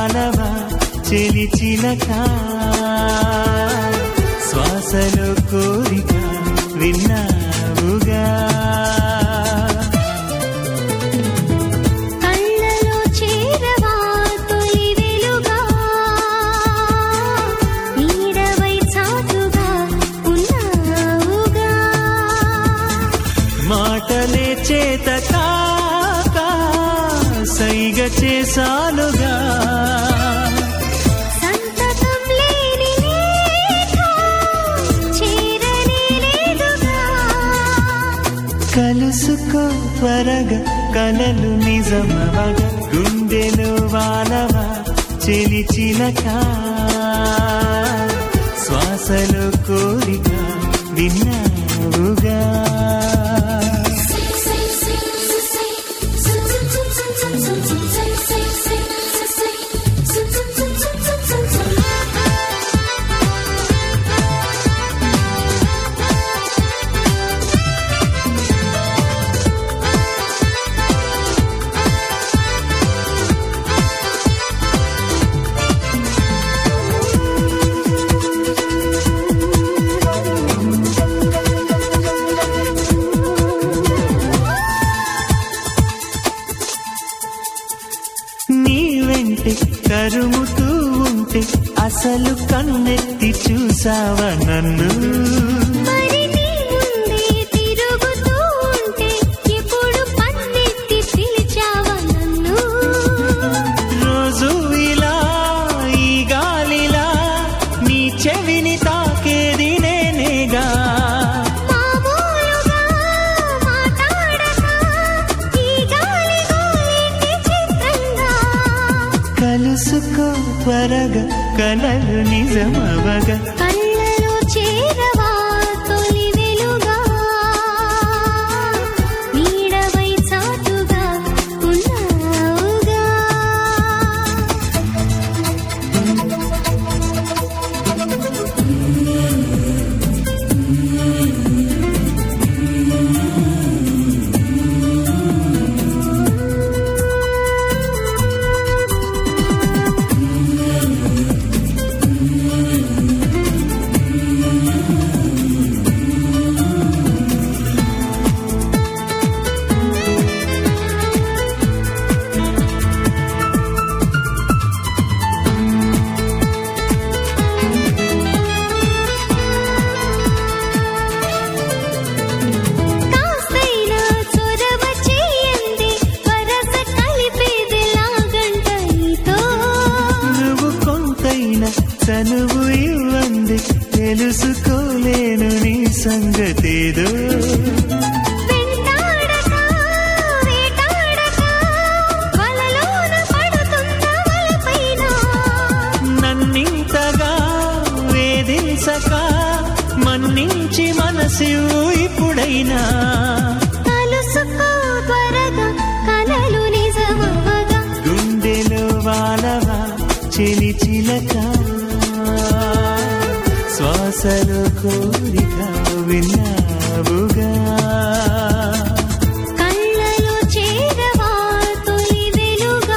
వానవా చెలి చిలక శ్వాసలో కోరిక విన్నావుగా కళ్ళలో చేరవా తొలి వెలుగా నీడవై చాటుగా ఉన్నావుగా మాటలే చేత కాక సైగ చేసానుగా సంతకం లేని లేఖ చేరనే లేదుగా కలుసుకో త్వరగా కలలు నిజమవగా గుండెలో వానవా చెలి చిలక శ్వాసలో కోరిక విన్నావుగా నీ వెంటే కరుముతూ ఉంటే అసలు కన్నెత్తి చూసావా నన్ను మరి నీ ముందే తిరుగుతూ ఉంటే ఎప్పుడు పన్నెత్తి పిలిచావా నన్ను రోజు ఇలా ఈ గాలిలా నీ చెవిని తాకేది నేనేగా మామూలుగా మాట్లాడక ఈ గాలి గోలింటి చిత్రంగా కలుసుకో త్వరగా కలలు నిజమవగా కళ్ళలో చేరవా తొలి వెలుగా నీడవై చాటుగా ఉన్నావుగా కాస్తైనా చొరవ చేయండి వరస కలిపేదిలాగంట నీతో నువ్వు కొంతైనా చనువు ఇవ్వంది తెలుసుకోలేను నీ సంగతేదో వెంటాడక వేటాడక వలలోన పడుతున్న వలపైన నన్నింతగా వేధించక మన్నించి మనసు ఇప్పుడైనా కలుసుకో త్వరగా కలలు నిజమవగా గుండెలో వానవా చెలి చిలక శ్వాసలో కోరిక విన్నావుగా కళ్ళలో చేరవా తొలి వెలుగా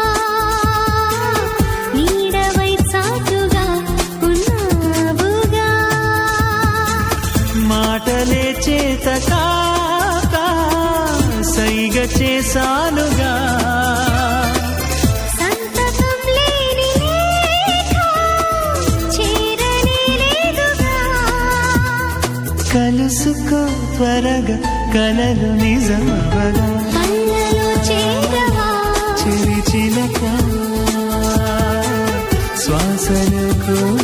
నీడవై చాటుగా ఉన్నావుగా మాటలే చేత కాక సైగ చేసానుగా సంతకం లేని లేఖ చేరనే లేదుగా కలుసుకో త్వరగా కలలు నిజమవగా కళ్ళలో చేరవా చిలి చిలక శ్వాసలో కోరిక